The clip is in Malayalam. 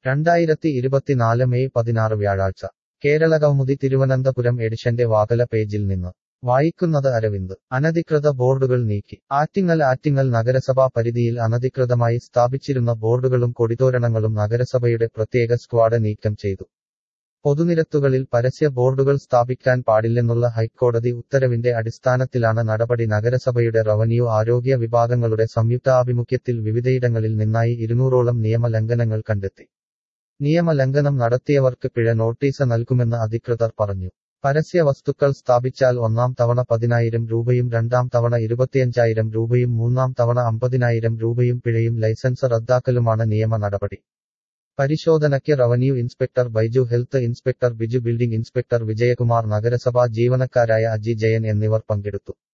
രണ്ടായിരത്തി ഇരുപത്തിനാല് മെയ് പതിനാറ് വ്യാഴാഴ്ച കേരളകൗമുദി തിരുവനന്തപുരം എഡിഷന്റെ വാകല പേജിൽ നിന്ന് വായിക്കുന്നത് അരവിന്ദ് അനധികൃത ബോർഡുകൾ നീക്കി ആറ്റിങ്ങൽ ആറ്റിങ്ങൽ നഗരസഭാ പരിധിയിൽ അനധികൃതമായി സ്ഥാപിച്ചിരുന്ന ബോർഡുകളും കൊടിതോരണങ്ങളും നഗരസഭയുടെ പ്രത്യേക സ്ക്വാഡ് നീക്കം ചെയ്തു പൊതുനിരത്തുകളിൽ പരസ്യ ബോർഡുകൾ സ്ഥാപിക്കാൻ പാടില്ലെന്നുള്ള ഹൈക്കോടതി ഉത്തരവിന്റെ അടിസ്ഥാനത്തിലാണ് നടപടി നഗരസഭയുടെ റവന്യൂ ആരോഗ്യ വിഭാഗങ്ങളുടെ സംയുക്താഭിമുഖ്യത്തിൽ വിവിധയിടങ്ങളിൽ നിന്നായി ഇരുന്നൂറോളം നിയമലംഘനങ്ങൾ കണ്ടെത്തി നിയമലംഘനം നടത്തിയവർക്ക് പിഴ നോട്ടീസ് നൽകുമെന്ന് അധികൃതർ പറഞ്ഞു പരസ്യ വസ്തുക്കൾ സ്ഥാപിച്ചാൽ ഒന്നാം തവണ പതിനായിരം രൂപയും രണ്ടാം തവണ ഇരുപത്തിയഞ്ചായിരം രൂപയും മൂന്നാം തവണ അമ്പതിനായിരം രൂപയും പിഴയും ലൈസൻസ് റദ്ദാക്കലുമാണ് നിയമ നടപടി പരിശോധനയ്ക്ക് revenue inspector Baiju health inspector Biju building inspector Vijayakumar നഗരസഭാ ജീവനക്കാരായ അജി ജയൻ എന്നിവർ പങ്കെടുത്തു